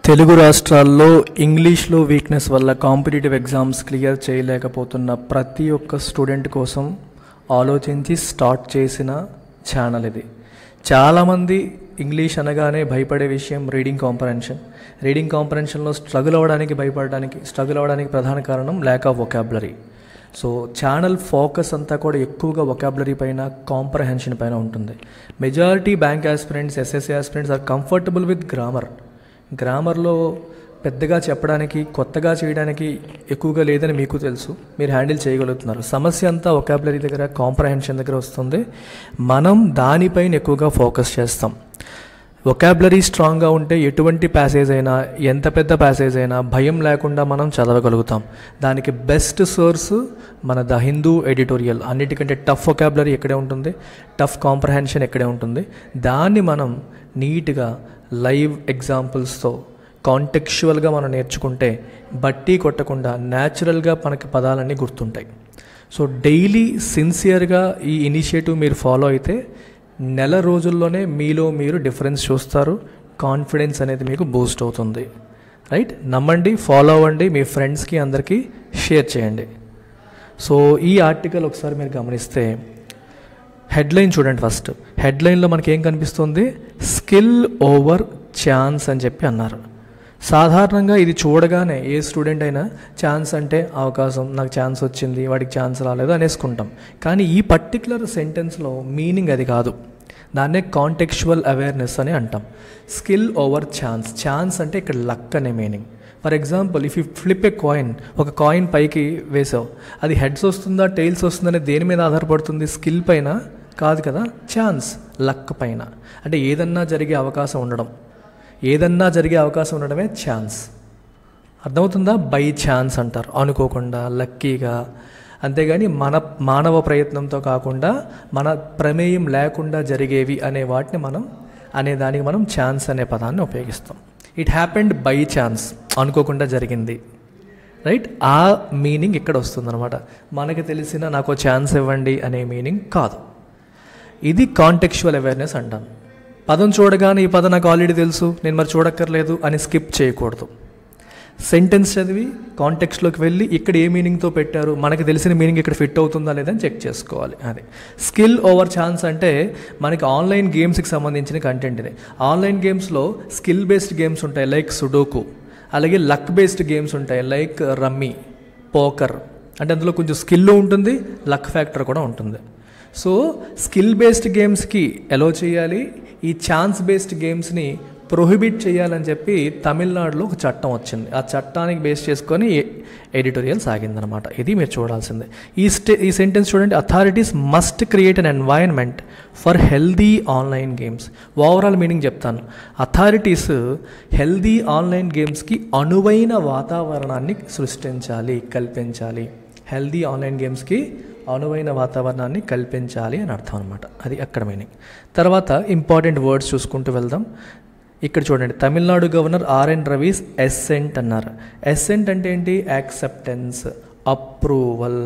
తెలుగు రాష్ట్రాల్లో ఇంగ్లీష్లో వీక్నెస్ వల్ల కాంపిటేటివ్ ఎగ్జామ్స్ క్లియర్ చేయలేకపోతున్న ప్రతి ఒక్క స్టూడెంట్ కోసం ఆలోచించి స్టార్ట్ చేసిన ఛానల్ ఇది చాలామంది ఇంగ్లీష్ అనగానే భయపడే విషయం రీడింగ్ కాంపరెన్షన్ రీడింగ్ కాంపరెన్షన్లో స్ట్రగుల్ అవ్వడానికి భయపడడానికి స్ట్రగుల్ అవ్వడానికి ప్రధాన కారణం lack of vocabulary so channel focus అంతా కూడా ఎక్కువగా వొకాబులరీ పైన కాంప్రహెన్షన్ పైన ఉంటుంది majority bank aspirants SSC aspirants are comfortable with grammar గ్రామర్లో పెద్దగా చెప్పడానికి కొత్తగా చేయడానికి ఎక్కువగా లేదని మీకు తెలుసు మీరు హ్యాండిల్ చేయగలుగుతున్నారు సమస్య అంతా ఒకాబులరీ దగ్గర కాంప్రహెన్షన్ దగ్గర వస్తుంది మనం దానిపైన ఎక్కువగా ఫోకస్ చేస్తాం ఒకాబులరీ స్ట్రాంగ్గా ఉంటే ఎటువంటి ప్యాసేజ్ అయినా ఎంత పెద్ద ప్యాసేజ్ అయినా భయం లేకుండా మనం చదవగలుగుతాం దానికి బెస్ట్ సోర్స్ మన ద హిందూ ఎడిటోరియల్ అన్నిటికంటే టఫ్ ఒకాబులరీ ఎక్కడే ఉంటుంది టఫ్ కాంప్రహెన్షన్ ఎక్కడే ఉంటుంది దాన్ని మనం నీట్గా లైవ్ ఎగ్జాంపుల్స్తో కాంటెక్చువల్గా మనం నేర్చుకుంటే బట్టి కొట్టకుండా న్యాచురల్గా మనకి పదాలన్నీ గుర్తుంటాయి సో డైలీ సిన్సియర్గా ఈ ఇనిషియేటివ్ మీరు ఫాలో అయితే నెల రోజుల్లోనే మీలో మీరు డిఫరెన్స్ చూస్తారు కాన్ఫిడెన్స్ అనేది మీకు బూస్ట్ అవుతుంది రైట్ నమ్మండి ఫాలో అవ్వండి మీ ఫ్రెండ్స్కి అందరికీ షేర్ చేయండి సో ఈ ఆర్టికల్ ఒకసారి మీరు గమనిస్తే హెడ్లైన్ చూడండి ఫస్ట్ హెడ్లైన్లో మనకి ఏం కనిపిస్తుంది స్కిల్ ఓవర్ ఛాన్స్ అని చెప్పి అన్నారు సాధారణంగా ఇది చూడగానే ఏ స్టూడెంట్ అయినా ఛాన్స్ అంటే అవకాశం నాకు ఛాన్స్ వచ్చింది వాడికి ఛాన్స్ రాలేదు అనేసుకుంటాం కానీ ఈ పర్టికులర్ సెంటెన్స్లో మీనింగ్ అది కాదు దాన్నే కాంటెక్చువల్ అవేర్నెస్ అని అంటాం స్కిల్ ఓవర్ ఛాన్స్ ఛాన్స్ అంటే ఇక్కడ లక్ అనే meaning for example if you flip a coin ఒక కాయిన్ పైకి వేసావు అది హెడ్స్ వస్తుందా టైల్స్ వస్తుందా దేని మీద ఆధారపడుతుంది స్కిల్ పైన కాదు కదా ఛాన్స్ లక్ పైన అంటే ఏదన్నా జరిగే అవకాశం ఉండడం ఏదన్నా జరిగే అవకాశం ఉండడమే ఛాన్స్ అర్థమవుతుందా బై ఛాన్స్ అంటారు అనుకోకుండా లక్కీగా అంతేగాని మన మానవ ప్రయత్నంతో కాకుండా మన ప్రమేయం లేకుండా జరిగేవి అనే వాటిని మనం అనే దానికి మనం ఛాన్స్ అనే పదాన్ని ఉపయోగిస్తాం ఇట్ హ్యాపెండ్ బై ఛాన్స్ అనుకోకుండా జరిగింది రైట్ ఆ మీనింగ్ ఇక్కడ వస్తుందన్నమాట మనకి తెలిసిన నాకు ఛాన్స్ ఇవ్వండి అనే మీనింగ్ కాదు ఇది కాంటెక్చువల్ అవేర్నెస్ అంటాను పదం చూడగానే ఈ పదం నాకు ఆల్రెడీ తెలుసు నేను మరి చూడక్కర్లేదు అని స్కిప్ చేయకూడదు సెంటెన్స్ చదివి కాంటెక్స్ట్లోకి వెళ్ళి ఇక్కడ ఏ మీనింగ్తో పెట్టారు మనకి తెలిసిన మీనింగ్ ఇక్కడ ఫిట్ అవుతుందా లేదని చెక్ చేసుకోవాలి అది స్కిల్ ఓవర్ ఛాన్స్ అంటే మనకి ఆన్లైన్ గేమ్స్కి సంబంధించిన కంటెంట్ ఇది ఆన్లైన్ గేమ్స్లో స్కిల్ బేస్డ్ గేమ్స్ ఉంటాయి లైక్ సుడోకు అలాగే లక్ బేస్డ్ గేమ్స్ ఉంటాయి లైక్ రమ్మీ పోకర్ అంటే అందులో కొంచెం స్కిల్ ఉంటుంది లక్ ఫ్యాక్టర్ కూడా ఉంటుంది సో స్కిల్ బేస్డ్ గేమ్స్కి ఎలో చేయాలి ఈ ఛాన్స్ బేస్డ్ గేమ్స్ని ప్రొహిబిట్ చేయాలని చెప్పి తమిళనాడులో ఒక చట్టం వచ్చింది ఆ చట్టానికి బేస్ చేసుకొని ఎడిటోరియల్ సాగిందనమాట ఇది మీరు చూడాల్సిందే ఈ స్టే ఈ సెంటెన్స్ చూడండి authorities must create an environment for healthy online games overall meaning చెప్తాను అథారిటీస్ హెల్దీ ఆన్లైన్ గేమ్స్కి అనువైన వాతావరణాన్ని సృష్టించాలి కల్పించాలి హెల్దీ ఆన్లైన్ గేమ్స్కి అనువైన వాతావరణాన్ని కల్పించాలి అని అర్థం అనమాట అది అక్కడ మీనింగ్ తర్వాత ఇంపార్టెంట్ వర్డ్స్ చూసుకుంటూ వెళ్దాం ఇక్కడ చూడండి తమిళనాడు గవర్నర్ ఆర్ఎన్ రవీస్ ఎస్సెంట్ అన్నారు ఎస్సెంట్ అంటే ఏంటి యాక్సెప్టెన్స్ అప్రూవల్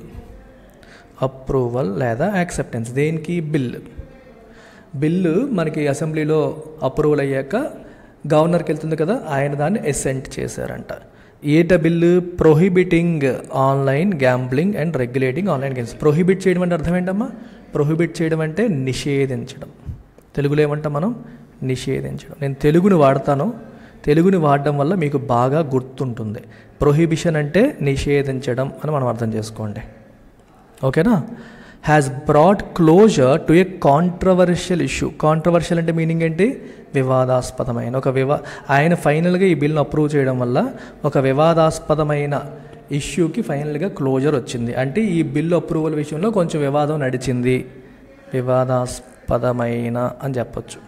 అప్రూవల్ లేదా యాక్సెప్టెన్స్ దేనికి బిల్ బిల్లు మనకి అసెంబ్లీలో అప్రూవల్ అయ్యాక గవర్నర్కి వెళ్తుంది కదా ఆయన దాన్ని ఎసెంట్ చేశారంట ఏట bill prohibiting online gambling and regulating online games prohibit చేయడం అంటే అర్థం ఏంటమ్మా ప్రొహిబిట్ చేయడం అంటే నిషేధించడం తెలుగులో ఏమంటాం మనం నిషేధించడం నేను తెలుగుని వాడతాను తెలుగుని వాడడం వల్ల మీకు బాగా గుర్తుంటుంది ప్రొహిబిషన్ అంటే నిషేధించడం అని మనం అర్థం చేసుకోండి ఓకేనా has brought closure to a controversial issue controversial అంటే మీనింగ్ ఏంటి వివాదాస్పదమైన ఒక వివా ఆయన ఫైనల్గా ఈ బిల్ను అప్రూవ్ చేయడం వల్ల ఒక వివాదాస్పదమైన ఇష్యూకి ఫైనల్గా క్లోజర్ వచ్చింది అంటే ఈ బిల్లు అప్రూవల్ విషయంలో కొంచెం వివాదం నడిచింది వివాదాస్పదమైన అని చెప్పొచ్చు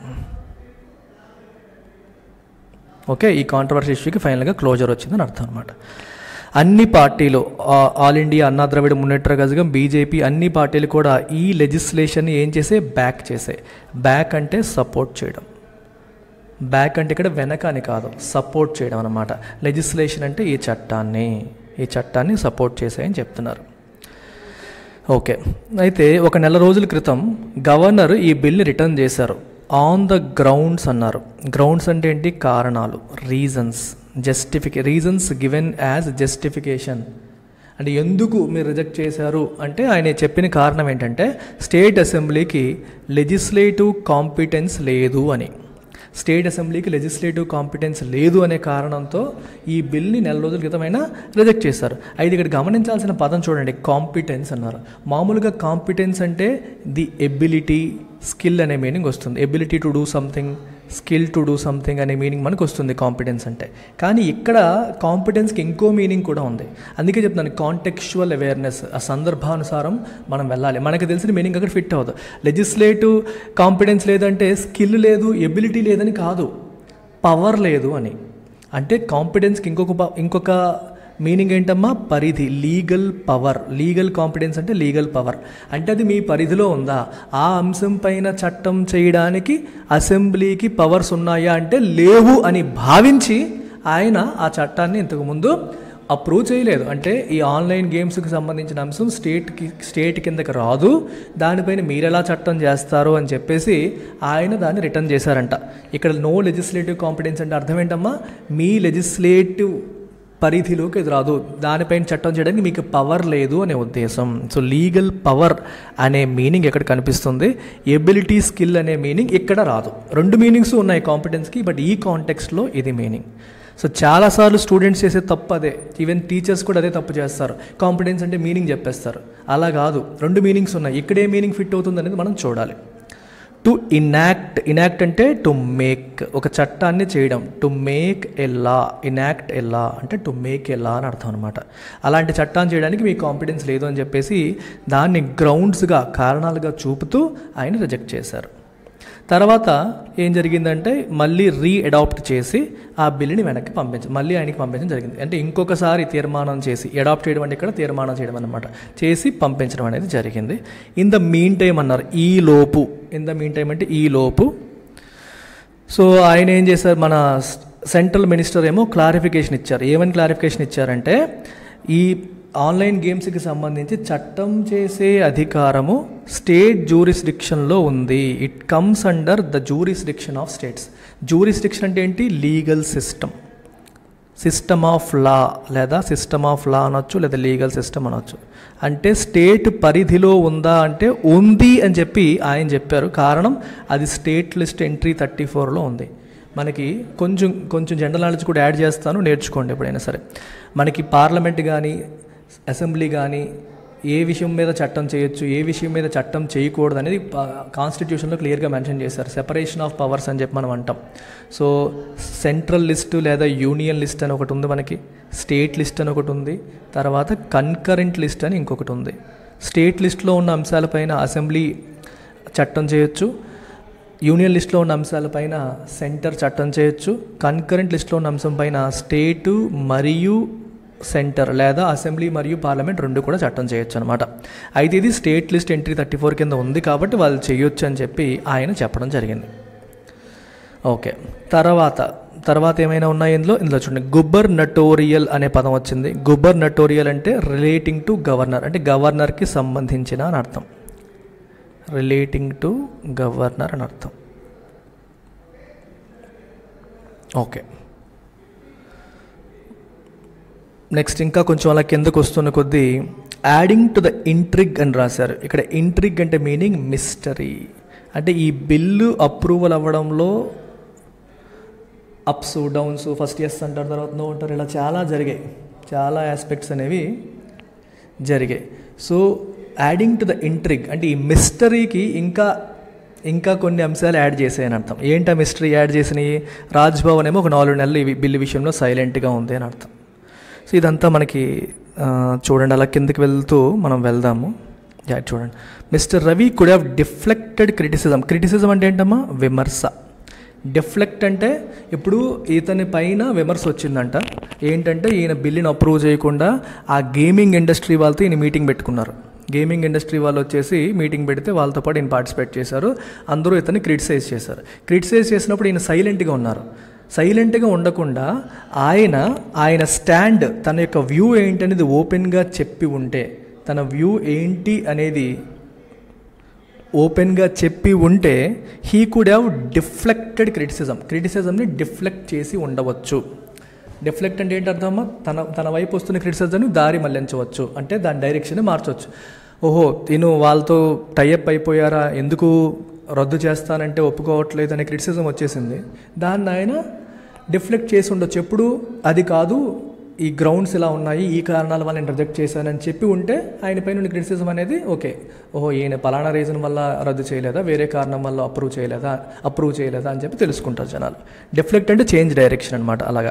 ఓకే ఈ కాంట్రవర్సీ ఇష్యూకి ఫైనల్గా క్లోజర్ వచ్చిందని అర్థం అనమాట అన్ని పార్టీలు ఆల్ ఇండియా అన్నా ద్రవిడ మున్నేట్ర గజగం బీజేపీ అన్ని పార్టీలు కూడా ఈ లెజిస్లేషన్ని ఏం చేసే బ్యాక్ చేసే బ్యాక్ అంటే సపోర్ట్ చేయడం బ్యాక్ అంటే ఇక్కడ వెనక అని కాదు సపోర్ట్ చేయడం అనమాట లెజిస్లేషన్ అంటే ఈ చట్టాన్ని ఈ చట్టాన్ని సపోర్ట్ చేసాయని చెప్తున్నారు ఓకే అయితే ఒక నెల రోజుల క్రితం గవర్నర్ ఈ బిల్ని రిటర్న్ చేశారు ఆన్ ద గ్రౌండ్స్ అన్నారు గ్రౌండ్స్ అంటే ఏంటి కారణాలు రీజన్స్ జస్టిఫికే రీజన్స్ గివెన్ యాజ్ జస్టిఫికేషన్ అంటే ఎందుకు మీరు రిజెక్ట్ చేశారు అంటే ఆయన చెప్పిన కారణం ఏంటంటే స్టేట్ అసెంబ్లీకి లెజిస్లేటివ్ కాంపిటెన్స్ లేదు అని స్టేట్ అసెంబ్లీకి లెజిస్లేటివ్ కాంపిటెన్స్ లేదు అనే కారణంతో ఈ బిల్ని నెల రోజుల క్రితమైనా రిజెక్ట్ చేశారు అయితే ఇక్కడ గమనించాల్సిన పదం చూడండి కాంపిటెన్స్ అన్నారు మామూలుగా కాంపిటెన్స్ అంటే ది ఎబిలిటీ స్కిల్ అనే మీనింగ్ వస్తుంది ability to do something skill to do something అనే మీనింగ్ మనకు వస్తుంది కాంపిటెన్స్ అంటే కానీ ఇక్కడ కాంపిటెన్స్కి ఇంకో మీనింగ్ కూడా ఉంది అందుకే చెప్తున్నాను కాంటెక్చువల్ అవేర్నెస్ ఆ సందర్భానుసారం మనం వెళ్ళాలి మనకు తెలిసిన మీనింగ్ అక్కడ ఫిట్ అవ్వదు లెజిస్లేటివ్ కాంపిటెన్స్ లేదంటే స్కిల్ లేదు ఎబిలిటీ లేదని కాదు పవర్ లేదు అని అంటే కాంపిటెన్స్కి ఇంకొక ప- ఇంకొక మీనింగ్ ఏంటమ్మా పరిధి లీగల్ పవర్ లీగల్ కాంపిటెన్స్ అంటే లీగల్ పవర్ అంటే అది మీ పరిధిలో ఉందా ఆ అంశం పైన చట్టం చేయడానికి అసెంబ్లీకి పవర్స్ ఉన్నాయా అంటే లేవు అని భావించి ఆయన ఆ చట్టాన్ని ఇంతకుముందు అప్రూవ్ చేయలేదు అంటే ఈ ఆన్లైన్ గేమ్స్కి సంబంధించిన అంశం స్టేట్కి స్టేట్ కిందకి రాదు దానిపైన మీరు ఎలా చట్టం చేస్తారు అని చెప్పేసి ఆయన దాన్ని రిటర్న్ చేశారంట ఇక్కడ నో లెజిస్లేటివ్ కాంపిటెన్స్ అంటే అర్థం ఏంటమ్మా మీ లెజిస్లేటివ్ పరిధిలోకి ఇది రాదు దానిపైన చట్టం చేయడానికి మీకు పవర్ లేదు అనే ఉద్దేశం సో లీగల్ పవర్ అనే మీనింగ్ ఇక్కడ కనిపిస్తుంది ఎబిలిటీ స్కిల్ అనే మీనింగ్ ఇక్కడ రాదు రెండు మీనింగ్స్ ఉన్నాయి కాంపిటెన్స్కి బట్ ఈ కాంటెక్స్ట్లో ఇది మీనింగ్ సో చాలాసార్లు స్టూడెంట్స్ చేసే తప్పు అదే ఈవెన్ టీచర్స్ కూడా అదే తప్పు చేస్తారు కాంపిటెన్స్ అంటే మీనింగ్ చెప్పేస్తారు అలా కాదు రెండు మీనింగ్స్ ఉన్నాయి ఇక్కడే మీనింగ్ ఫిట్ అవుతుంది అనేది మనం చూడాలి టు ఇనాక్ట్ ఇనాక్ట్ అంటే టు మేక్ ఒక చట్టాన్ని చేయడం to make a law enact a law అంటే టు మేక్ ఎ లా అని అర్థం అనమాట అలాంటి చట్టాన్ని చేయడానికి మీకు కాంపిటెన్స్ లేదు అని చెప్పేసి దాన్ని గ్రౌండ్స్గా కారణాలుగా చూపుతూ ఆయన రిజెక్ట్ చేశారు తర్వాత ఏం జరిగిందంటే మళ్ళీ రీ అడాప్ట్ చేసి ఆ బిల్లుని వెనక్కి పంపించారు మళ్ళీ ఆయనకి పంపించడం జరిగింది అంటే ఇంకొకసారి తీర్మానం చేసి అడాప్ట్ చేయడం అంటే ఇక్కడ తీర్మానం చేయడం అనమాట చేసి పంపించడం అనేది జరిగింది ఇన్ ద మీన్ టైం అన్నారు ఈ లోపు ఇన్ ద మీన్ టైం అంటే ఈ లోపు సో ఆయన ఏం చేశారు మన సెంట్రల్ మినిస్టర్ ఏమో క్లారిఫికేషన్ ఇచ్చారు ఏమని క్లారిఫికేషన్ ఇచ్చారంటే ఈ ఆన్లైన్ గేమ్స్కి సంబంధించి చట్టం చేసే అధికారము స్టేట్ జూరిస్డిక్షన్లో ఉంది it comes under the jurisdiction of states jurisdiction అంటే ఏంటి legal system system of law లేదా సిస్టమ్ ఆఫ్ లా అనొచ్చు లేదా లీగల్ సిస్టమ్ అనొచ్చు అంటే స్టేట్ పరిధిలో ఉందా అంటే ఉంది అని చెప్పి ఆయన చెప్పారు కారణం అది స్టేట్ లిస్ట్ ఎంట్రీ థర్టీ ఫోర్లో ఉంది మనకి కొంచెం కొంచెం జనరల్ నాలెడ్జ్ కూడా యాడ్ చేస్తాను నేర్చుకోండి ఎప్పుడైనా సరే మనకి పార్లమెంట్ కానీ అసెంబ్లీ కానీ ఏ విషయం మీద చట్టం చేయొచ్చు ఏ విషయం మీద చట్టం చేయకూడదు అనేది కాన్స్టిట్యూషన్లో క్లియర్గా మెన్షన్ చేశారు సెపరేషన్ ఆఫ్ పవర్స్ అని చెప్పి మనం అంటాం సో సెంట్రల్ లిస్ట్ లేదా యూనియన్ లిస్ట్ అని ఒకటి ఉంది మనకి స్టేట్ లిస్ట్ అని ఒకటి ఉంది తర్వాత కన్కరెంట్ లిస్ట్ అని ఇంకొకటి ఉంది స్టేట్ లిస్ట్లో ఉన్న అంశాలపైన అసెంబ్లీ చట్టం చేయొచ్చు యూనియన్ లిస్ట్లో ఉన్న అంశాలపైన సెంటర్ చట్టం చేయొచ్చు కన్కరెంట్ లిస్ట్లో ఉన్న అంశం పైన స్టేటు మరియు సెంటర్ లేదా అసెంబ్లీ మరియు పార్లమెంట్ రెండు కూడా చట్టం చేయొచ్చు అనమాట అయితే ఇది state list entry thirty four కింద ఉంది కాబట్టి వాళ్ళు చేయొచ్చు అని చెప్పి ఆయన చెప్పడం జరిగింది ఓకే తర్వాత తర్వాత ఏమైనా ఉన్నాయి ఇందులో ఇందులో చూడండి గుబ్బర్ నటోరియల్ అనే పదం వచ్చింది గుబ్బర్ నటోరియల్ అంటే రిలేటింగ్ టు గవర్నర్ అంటే గవర్నర్కి సంబంధించిన అని అర్థం రిలేటింగ్ టు గవర్నర్ అని అర్థం ఓకే నెక్స్ట్ ఇంకా కొంచెం అలా కిందకు వస్తున్న కొద్దీ యాడింగ్ టు ద ఇంట్రిగ్ అని రాశారు ఇక్కడ ఇంట్రిగ్ అంటే మీనింగ్ మిస్టరీ అంటే ఈ బిల్లు అప్రూవల్ అవ్వడంలో అప్స్ డౌన్స్ ఫస్ట్ ఎస్ అంటారు తర్వాత నో అంటారు ఇలా చాలా జరిగాయి చాలా ఆస్పెక్ట్స్ అనేవి జరిగాయి so adding to the intrigue అంటే ఈ మిస్టరీకి ఇంకా ఇంకా కొన్ని అంశాలు యాడ్ చేసాయని అర్థం ఏంటి ఆ మిస్టరీ యాడ్ చేసినవి రాజ్భవన్ ఏమో ఒక నాలుగు నెలలు ఈ బిల్లు విషయంలో సైలెంట్గా ఉంది అని అర్థం సో ఇదంతా మనకి ఆ, చూడండి అలా కిందకి వెళ్తూ మనం వెళ్దాము యా చూడండి mister Ravi could have deflected criticism criticism అంటే ఏంటమ్మా విమర్శ డిఫ్లెక్ట్ అంటే ఇప్పుడు ఇతని పైన విమర్శ వచ్చిందంట ఏంటంటే ఈయన బిల్లుని అప్రూవ్ చేయకుండా ఆ గేమింగ్ ఇండస్ట్రీ వాళ్ళతో ఈయన మీటింగ్ పెట్టుకున్నారు గేమింగ్ ఇండస్ట్రీ వాళ్ళు వచ్చేసి మీటింగ్ పెడితే వాళ్ళతో పాటు ఈయన పార్టిసిపేట్ చేశారు అందరూ ఇతన్ని క్రిటిసైజ్ చేశారు క్రిటిసైజ్ చేసినప్పుడు ఈయన సైలెంట్గా ఉన్నారు సైలెంట్గా ఉండకుండా ఆయన ఆయన స్టాండ్ తన యొక్క వ్యూ ఏంటనేది ఓపెన్గా చెప్పి ఉంటే తన వ్యూ ఏంటి అనేది ఓపెన్గా చెప్పి ఉంటే he could have deflected criticism క్రిటిసిజంని డిఫ్లెక్ట్ చేసి ఉండవచ్చు డిఫ్లెక్ట్ అంటే ఏంటి అర్థమా తన తన వైపు వస్తున్న క్రిటిసిజంని దారి మళ్లించవచ్చు అంటే దాని డైరెక్షన్ మార్చవచ్చు ఓహో నేను వాళ్ళతో టైఅప్ అయిపోయారా ఎందుకు రద్దు చేస్తానంటే ఒప్పుకోవట్లేదు అనే క్రిటిసిజం వచ్చేసింది దాన్ని ఆయన డిఫ్లెక్ట్ చేసి ఉండొచ్చు ఎప్పుడు అది కాదు ఈ గ్రౌండ్స్ ఇలా ఉన్నాయి ఈ కారణాల వల్ల నేను రిజెక్ట్ చేశానని చెప్పి ఉంటే ఆయన పైన ఉన్న క్రిటిసిజం అనేది ఓకే ఓహో ఈయన పలానా రీజన్ వల్ల రద్దు చేయలేదా వేరే కారణం వల్ల అప్రూవ్ చేయలేదా అప్రూవ్ చేయలేదా అని చెప్పి తెలుసుకుంటారు జనాలు డిఫ్లెక్ట్ అంటే చేంజ్ డైరెక్షన్ అనమాట అలాగా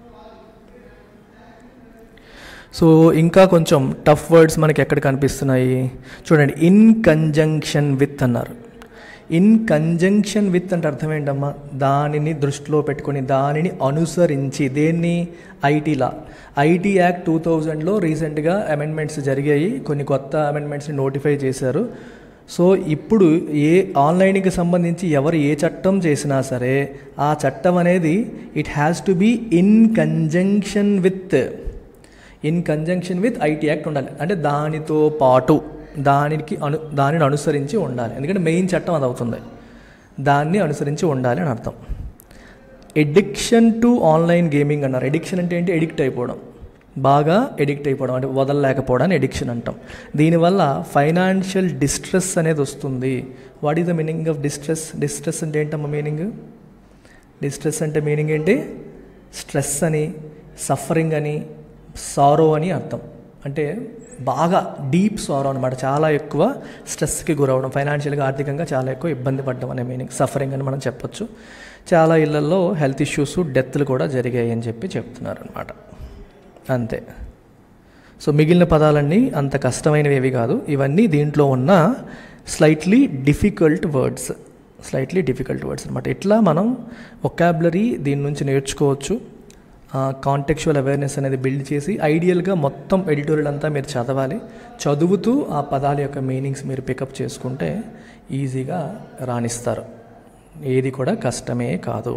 సో ఇంకా కొంచెం టఫ్ వర్డ్స్ మనకి ఎక్కడ కనిపిస్తున్నాయి చూడండి ఇన్ కంజంక్షన్ విత్ అన్నారు ఇన్ కంజంక్షన్ విత్ అంటే అర్థం ఏంటమ్మా దానిని దృష్టిలో పెట్టుకొని దానిని అనుసరించి దేన్ని ఐటీలా ఐటీ యాక్ట్ టూ థౌజండ్లో రీసెంట్గా అమెండ్మెంట్స్ జరిగాయి కొన్ని కొత్త అమెండ్మెంట్స్ని నోటిఫై చేశారు సో ఇప్పుడు ఏ ఆన్లైన్కి సంబంధించి ఎవరు ఏ చట్టం చేసినా సరే ఆ చట్టం అనేది it has to be in conjunction with in conjunction with IT act ఉండాలి అంటే దానితో పాటు దానికి అను దానిని అనుసరించి ఉండాలి ఎందుకంటే మెయిన్ చట్టం అది అవుతుంది దాన్ని అనుసరించి ఉండాలి అని అర్థం ఎడిక్షన్ టు ఆన్లైన్ గేమింగ్ అన్నారు ఎడిక్షన్ అంటే ఏంటి ఎడిక్ట్ అయిపోవడం బాగా ఎడిక్ట్ అయిపోవడం అంటే వదలలేకపోవడాన్ని ఎడిక్షన్ అంటాం దీనివల్ల ఫైనాన్షియల్ డిస్ట్రెస్ అనేది వస్తుంది what is the meaning of distress distress అంటే ఏంటమ్మా మీనింగ్ డిస్ట్రెస్ అంటే మీనింగ్ ఏంటి స్ట్రెస్ అని సఫరింగ్ అని సారో అని అర్థం అంటే బాగా డీప్ సారో అనమాట చాలా ఎక్కువ స్ట్రెస్కి గురవడం ఫైనాన్షియల్గా ఆర్థికంగా చాలా ఎక్కువ ఇబ్బంది పడడం అనే మీనింగ్ సఫరింగ్ అని మనం చెప్పొచ్చు చాలా ఇళ్లలో హెల్త్ ఇష్యూస్ డెత్లు కూడా జరిగాయి అని చెప్పి చెప్తున్నారు అనమాట అంతే సో మిగిలిన పదాలన్నీ అంత కష్టమైనవి ఏవి కాదు ఇవన్నీ దీంట్లో ఉన్న slightly difficult words slightly difficult words అనమాట ఇట్లా మనం ఒకాబులరీ దీని నుంచి నేర్చుకోవచ్చు కాంటెక్చువల్ అవేర్నెస్ అనేది బిల్డ్ చేసి ఐడియల్గా మొత్తం ఎడిటోరియల్ అంతా మీరు చదవాలి చదువుతూ ఆ పదాల యొక్క మీనింగ్స్ మీరు పికప్ చేసుకుంటే ఈజీగా రాణిస్తారు ఏది కూడా కష్టమే కాదు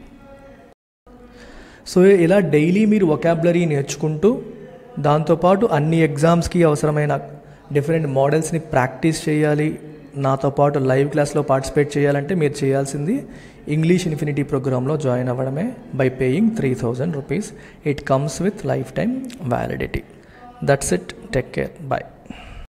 సో ఇలా డైలీ మీరు ఒకాబులరీ నేర్చుకుంటూ దాంతోపాటు అన్ని ఎగ్జామ్స్కి అవసరమైన డిఫరెంట్ మోడల్స్ని ప్రాక్టీస్ చేయాలి నాతో పాటు లైవ్ క్లాస్లో పార్టిసిపేట్ చేయాలంటే మీరు చేయాల్సింది ఇంగ్లీష్ ఇన్ఫినిటీ ప్రోగ్రాంలో జాయిన్ అవ్వడమే by paying three thousand rupees it comes with lifetime validity that's it take care bye